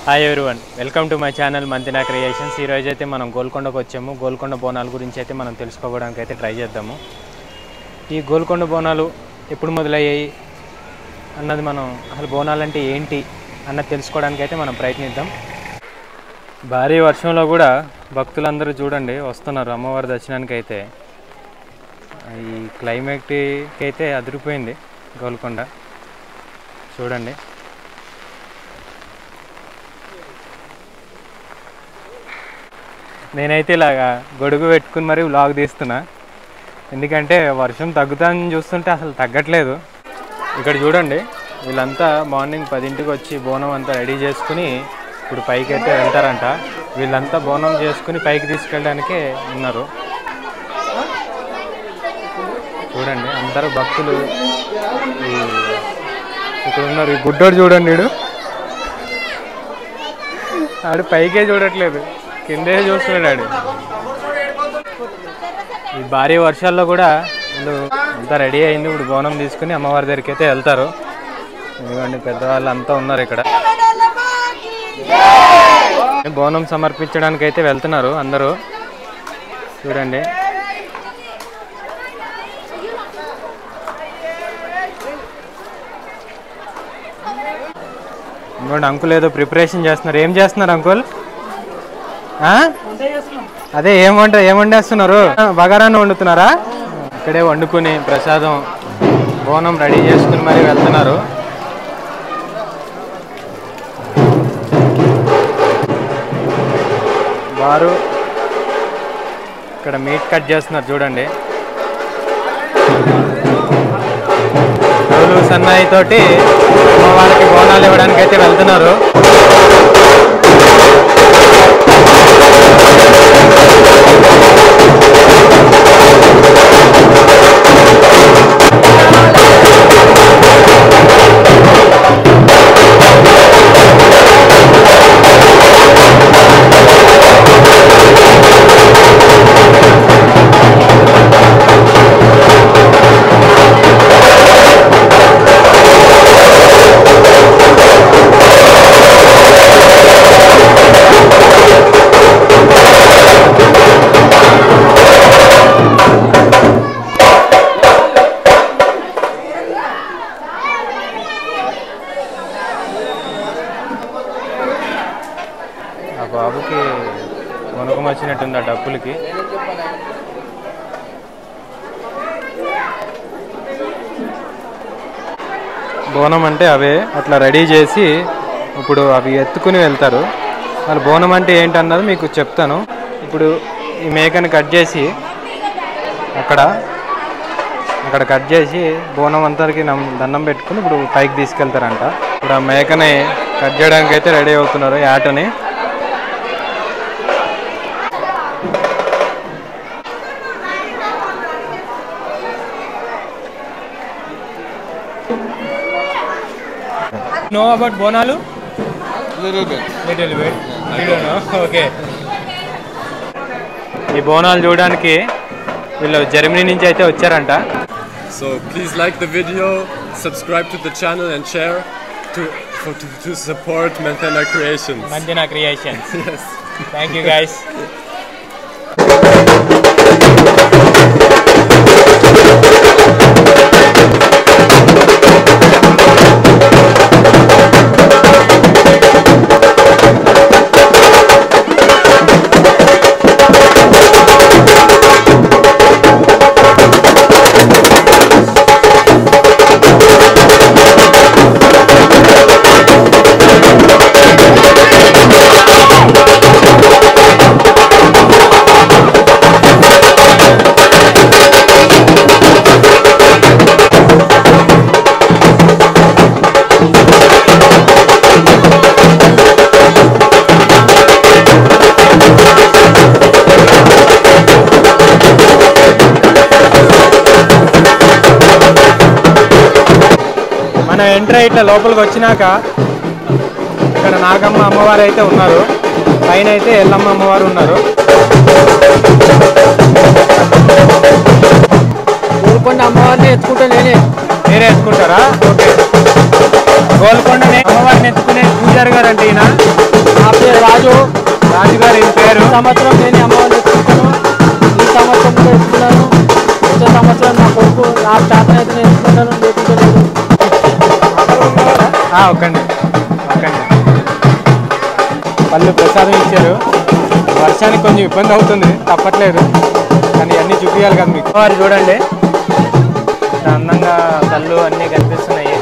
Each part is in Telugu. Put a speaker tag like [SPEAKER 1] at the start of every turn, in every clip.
[SPEAKER 1] Hi everyone welcome to my channel Manthana Creations ఈ రోజు అయితే మనం గోల్కొండకు వచ్చాము గోల్కొండ బోనాల గురించి అయితే మనం తెలుసుకోవడానికి అయితే ట్రై చేద్దాము ఈ గోల్కొండ బోనాలు ఎప్పుడు మొదలయ్యాయి అన్నది మనం అసలు బోనాలు అంటే ఏంటి అన్నది తెలుసుకోవడానికి అయితే మనం ప్రయత్నిద్దాం భారీ వర్షంలో కూడా భక్తులందరూ చూడండి వస్తున్నారు అమ్మవారి దర్శనానికి అయితే ఈ క్లైమేట్కి అయితే అదిరిపోయింది గోల్కొండ చూడండి నేనైతే ఇలాగా గొడుగు పెట్టుకుని మరీ వ్లాగ్ తీస్తున్నా ఎందుకంటే వర్షం తగ్గుతుందని చూస్తుంటే అసలు తగ్గట్లేదు ఇక్కడ చూడండి వీళ్ళంతా మార్నింగ్ పదింటికి వచ్చి బోనం అంతా రెడీ చేసుకుని ఇప్పుడు పైకి అయితే వెళ్తారంట వీళ్ళంతా బోనం చేసుకుని పైకి తీసుకెళ్ళడానికే ఉన్నారు చూడండి అందరూ భక్తులు ఈ ఇక్కడ ఉన్నారు ఈ గుడ్డోడు చూడండి వీడు ఆడు పైకే చూడట్లేదు కిందే చూస్తున్నాడు ఆడు ఈ భారీ వర్షాల్లో కూడా వీళ్ళు అంతా రెడీ అయింది ఇప్పుడు బోనం తీసుకుని అమ్మవారి దగ్గరికి అయితే వెళ్తారు ఎందుకంటే పెద్దవాళ్ళు అంతా ఉన్నారు ఇక్కడ బోనం సమర్పించడానికి అయితే వెళ్తున్నారు అందరూ చూడండి ఇంకోటి అంకుల్ ఏదో ప్రిపరేషన్ చేస్తున్నారు ఏం చేస్తున్నారు అంకుల్ ఆ? అదే ఏం వంట ఏం వండేస్తున్నారు ఆ, బగారాన్ని వండుతున్నారా ఇక్కడే వండుకుని ప్రసాదం బోనం రెడీ చేసుకుని మరి వెళ్తున్నారు వారు ఇక్కడ మీట్ కట్ చేస్తున్నారు చూడండి డోలు సన్నాయి తోటి అమ్మవారికి బోనాలు ఇవ్వడానికి అయితే వెళ్తున్నారు ఆ బాబుకి వణుకం వచ్చినట్టుంది ఆ డబ్బులకి బోనం అంటే అవే అట్లా రెడీ చేసి ఇప్పుడు అవి ఎత్తుకుని వెళ్తారు వాళ్ళు బోనం అంటే ఏంటన్నది మీకు చెప్తాను ఇప్పుడు ఈ మేకని కట్ చేసి అక్కడ అక్కడ కట్ చేసి బోనం అంతరికి నమ్- దండం పెట్టుకుని ఇప్పుడు పైకి తీసుకెళ్తారంట ఇప్పుడు ఆ మేకని కట్ చేయడానికి అయితే రెడీ అవుతున్నారు యాటని know about Bonalu
[SPEAKER 2] little bit.
[SPEAKER 1] Little bit okay ఈ బోనాలు చూడడానికి వీళ్ళు జర్మనీ నుంచి అయితే వచ్చారంట
[SPEAKER 2] So please like the video, subscribe to the channel, and share to for, to, to support Manthana Creations.
[SPEAKER 1] Manthana Creations
[SPEAKER 2] Yes.
[SPEAKER 1] Thank you guys మనం ఎంటర్ ఇట్లా లోపలికి వచ్చినాక ఇక్కడ నాగమ్మ అమ్మవారు అయితే ఉన్నారు పైన అయితే ఎల్లమ్మ అమ్మవారు ఉన్నారు
[SPEAKER 3] గోల్కొండ అమ్మవారిని ఎత్తుకుంటా నేనే
[SPEAKER 1] మీరే ఎత్తుకుంటారా ఓకే గోల్కొండని అమ్మవారిని ఎత్తుకునే పూజారి గారు అంటే ఈయన
[SPEAKER 3] రాజు
[SPEAKER 1] రాజు గారు ఈ పేరు
[SPEAKER 3] ఈ సంవత్సరం నేను అమ్మవారిని ఎత్తుకుంటాను ఈ సంవత్సరం కూడా ఎత్తుకున్నాను వచ్చే సంవత్సరం నా కొడుకు నా చేతన అయితే నేను ఎత్తుకుంటాను లేకుంటలేదు
[SPEAKER 1] ఆ, ఒక్కండి ఒక్కండి వాళ్ళు ప్రసాదం ఇచ్చారు వర్షానికి కొంచెం ఇబ్బంది అవుతుంది తప్పట్లేదు కానీ అన్నీ చూపించాలి కదా మీకు వారు చూడండి ఎంత అందంగా కళ్ళు అన్నీ కనిపిస్తున్నాయి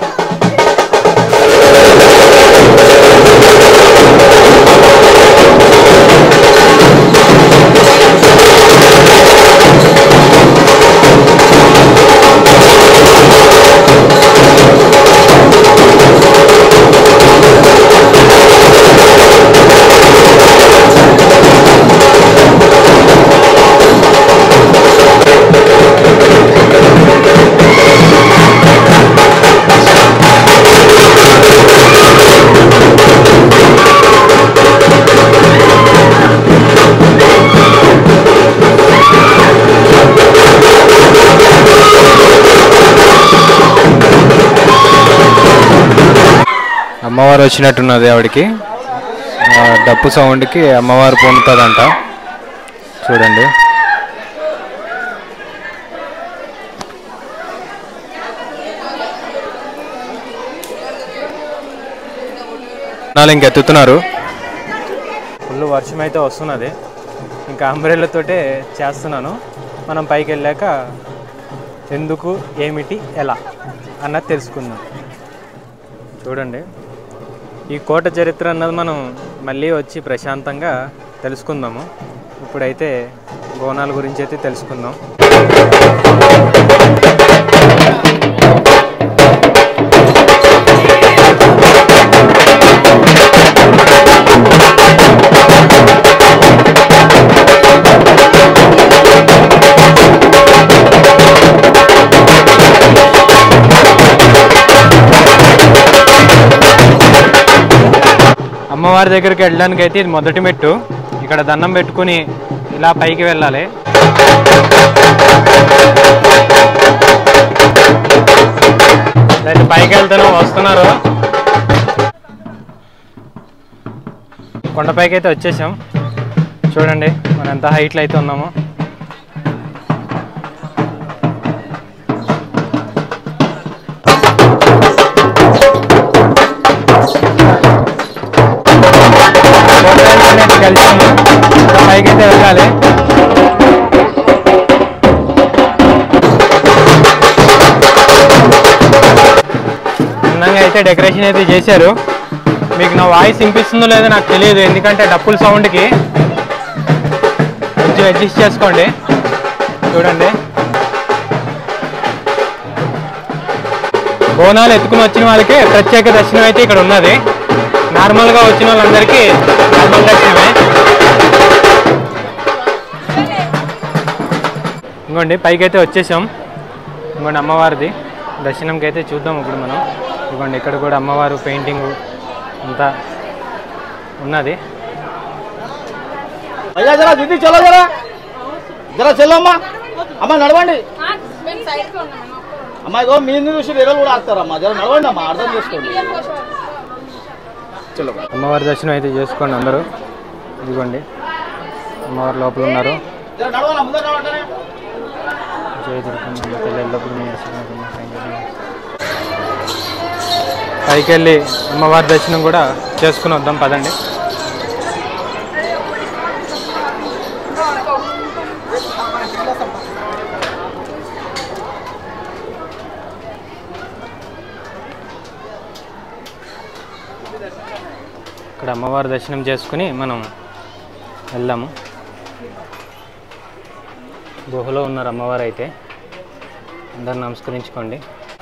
[SPEAKER 1] అమ్మవారు వచ్చినట్టున్నది ఆవిడకి ఆ, డప్పు సౌండ్కి అమ్మవారు పొందుతుందంట చూడండి నాలుగు ఇంకెత్తుతున్నారు ఫుల్ వర్షం అయితే వస్తున్నది ఇంకా అంబ్రెల్లతోటే చేస్తున్నాను మనం పైకి వెళ్ళాక ఎందుకు ఏమిటి ఎలా అన్నది తెలుసుకుందాం చూడండి ఈ కోట చరిత్ర అన్నది మనం మళ్ళీ వచ్చి ప్రశాంతంగా తెలుసుకుందాము ఇప్పుడైతే బోనాల గురించి అయితే తెలుసుకుందాం అమ్మవారి దగ్గరికి వెళ్ళడానికి అయితే ఇది మొదటి మెట్టు ఇక్కడ దండం పెట్టుకుని ఇలా పైకి వెళ్ళాలి అయితే పైకి వెళ్తాను వస్తున్నారు కొండపైకి అయితే వచ్చేసాం చూడండి మనం ఎంత హైట్లో అయితే ఉన్నామో కలిసాము ఇంకా పైకి అయితే వెళ్ళాలి అందంగా అయితే డెకరేషన్ అయితే చేశారు మీకు నా వాయిస్ వినిపిస్తుందో లేదో నాకు తెలియదు ఎందుకంటే డప్పుల సౌండ్కి కొంచెం అడ్జస్ట్ చేసుకోండి చూడండి బోనాలు ఎత్తుకుని వచ్చిన వాళ్ళకి ప్రత్యేక దర్శనం అయితే ఇక్కడ ఉన్నది నార్మల్గా వచ్చిన వాళ్ళందరికీ నార్మల్ దర్శనమే ఇంకోండి పైకి అయితే వచ్చేసాం ఇంకోండి అమ్మవారిది దర్శనంకి అయితే చూద్దాం ఇప్పుడు మనం ఇదిగోండి ఇక్కడ కూడా అమ్మవారు పెయింటింగ్ అంతా ఉన్నది
[SPEAKER 4] అయ్యా జరా దిద్ది చలో జరా జరా చెల్లు అమ్మా అమ్మ నడవండి
[SPEAKER 5] మేము సైడ్కి ఉన్నాం
[SPEAKER 4] అమ్మా ఇగో మీ చూసి వేరే కూడా ఆడతారమ్మా జర నడవండి అమ్మా అర్థం చేసుకోండి చలో
[SPEAKER 1] అమ్మవారి దర్శనం అయితే చేసుకోండి అందరూ ఇదిగోండి అమ్మవారు లోపల ఉన్నారు
[SPEAKER 4] జర నడవాలి ముందర నడవండి
[SPEAKER 1] జయ దుర్గమ్మ తల్లి ఎల్లప్పుడూ మీ ఆశీర్వాదం సంగతి. పైకి వెళ్ళి అమ్మవారి దర్శనం కూడా చేసుకుని వద్దాం పదండి ఇక్కడ అమ్మవారి దర్శనం చేసుకుని మనం వెళ్దాము గుహలో ఉన్నారు అమ్మవారు అయితే అందరు నమస్కరించుకోండి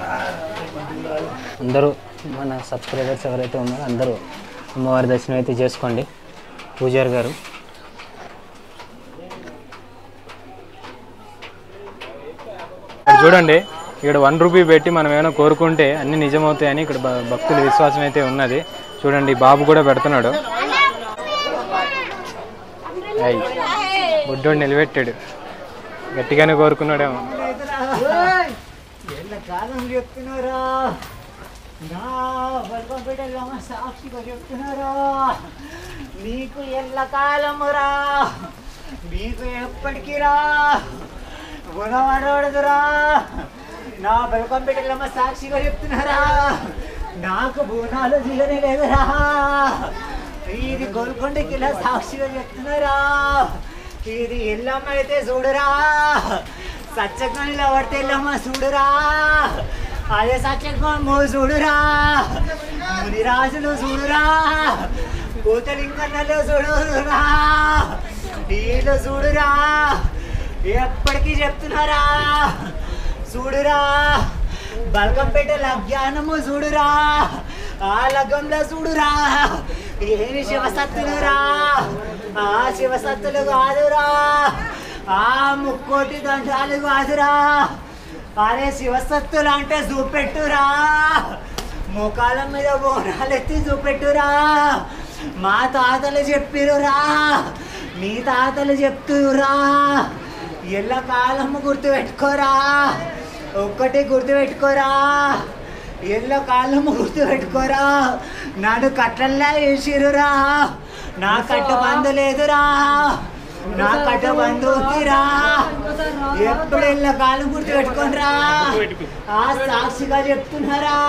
[SPEAKER 1] అందరూ మన సబ్స్క్రైబర్స్ ఎవరైతే ఉన్నారో అందరూ అమ్మవారి దర్శనం అయితే చేసుకోండి పూజారి గారు ఇక్కడ చూడండి ఇక్కడ వన్ రూపీ పెట్టి మనం ఏమైనా కోరుకుంటే అన్ని నిజమవుతాయని ఇక్కడ భ- భక్తుల విశ్వాసం అయితే ఉన్నది చూడండి ఈ బాబు కూడా పెడుతున్నాడు అయ్యి బుడ్డోడు నిలబెట్టాడు గట్టిగానే కోరుకున్నాడేమో
[SPEAKER 6] కాలం చెప్తున్నారా నా బల్కంపేట గ్రామ సాక్షిగా చెప్తున్నారా నీకు ఎల్లకాలమురా నీకు ఎప్పటికీ రా గుణమడవడదురా నా బెల్కం పెట్టలమ్మ సాక్షిగా చెప్తున్నారా నాకు బోనాలు దిగనే లేదురా ఇది గోల్కొండకి ఇలా సాక్షిగా చెప్తున్నారా ఇది ఎల్లమ్మ అయితే చూడురా సత్యగనిలో పడితే ఎల్లమ్మ చూడురా అదే సత్యగమ్మ చూడురా మునిరాజులు చూడురా కూతలింగన్నలో చూడురా వీళ్ళు చూడురా ఎప్పటికీ చెప్తున్నారా చూడురా బల్కంపేట లగ్యానము చూడురా ఆ లగ్గంలో చూడురా ఏమి శివసత్తులురా ఆ శివసత్తులు కాదురా ఆ ముక్కోటి దండాలు కాదురా అరే శివసత్తులు అంటే చూపెట్టురా మోకాల మీద బోనాలు ఎత్తి చూపెట్టురా మా తాతలు చెప్పిరురా మీ తాతలు చెప్తురా ఎల్ల కాలము గుర్తు పెట్టుకోరా ఒక్కటి గుర్తు పెట్టుకోరా ఎల్ల కాలము గుర్తు పెట్టుకోరా నన్ను కట్టల్లా వేసిరురా నా కట్ట బంధు లేదురా నా కట్ట బంధు ఉందిరా ఎప్పుడు ఎల్ల కాలం గుర్తు పెట్టుకోనరా ఆ సాక్షిగా చెప్తున్నారా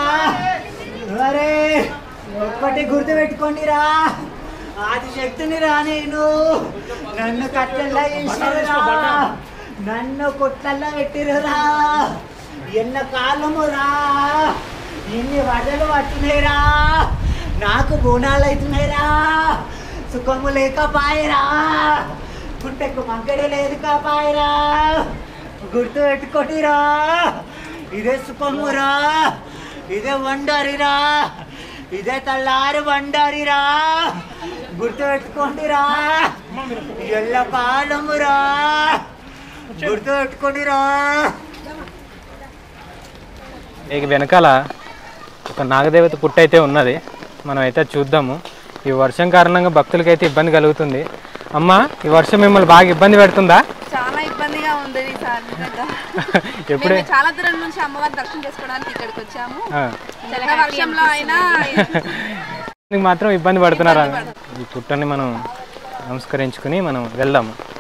[SPEAKER 6] అరే ఒక్కటి గుర్తు పెట్టుకోండిరా ఆది శక్తిని రా నేను నన్ను కట్టెల్లా వేసిరురా నన్ను కొట్టల్లా పెట్టిరురా ఎన్న కాలము రా ఎన్ని వడలు పట్టినాయిరా నాకు బోనాలు అవుతున్నాయిరా సుఖము లేకపాయరా పుట్టకు మంకడి లేదు కాపాయరా గుర్తు పెట్టుకోటిరా ఇదే సుఖమురా ఇదే వండారిరా ఇదే తల్లారు వండారిరా గుర్తు పెట్టుకోండిరా ఎల్ల కాలమురా గుర్తు పెట్టుకోండిరా
[SPEAKER 1] ఇక వెనకాల ఒక నాగదేవత పుట్టు అయితే ఉన్నది మనం అయితే చూద్దాము ఈ వర్షం కారణంగా భక్తులకైతే ఇబ్బంది కలుగుతుంది అమ్మ ఈ వర్షం మిమ్మల్ని బాగా ఇబ్బంది పెడుతుందా
[SPEAKER 5] చాలా ఇబ్బందిగా ఉంది ఈసారి నిజంగా.
[SPEAKER 1] ఎప్పుడే
[SPEAKER 5] మేము చాలా దూరం నుంచి అమ్మవారి దర్శనం చేసుకోవడానికి ఇక్కడికి వచ్చాము
[SPEAKER 1] ఆ.
[SPEAKER 5] ఎంత వర్షంలో అయినా
[SPEAKER 1] దీనికి మాత్రం ఇబ్బంది పడుతున్నారా ఈ పుట్టని మనం నమస్కరించుకుని మనం వెళ్దాము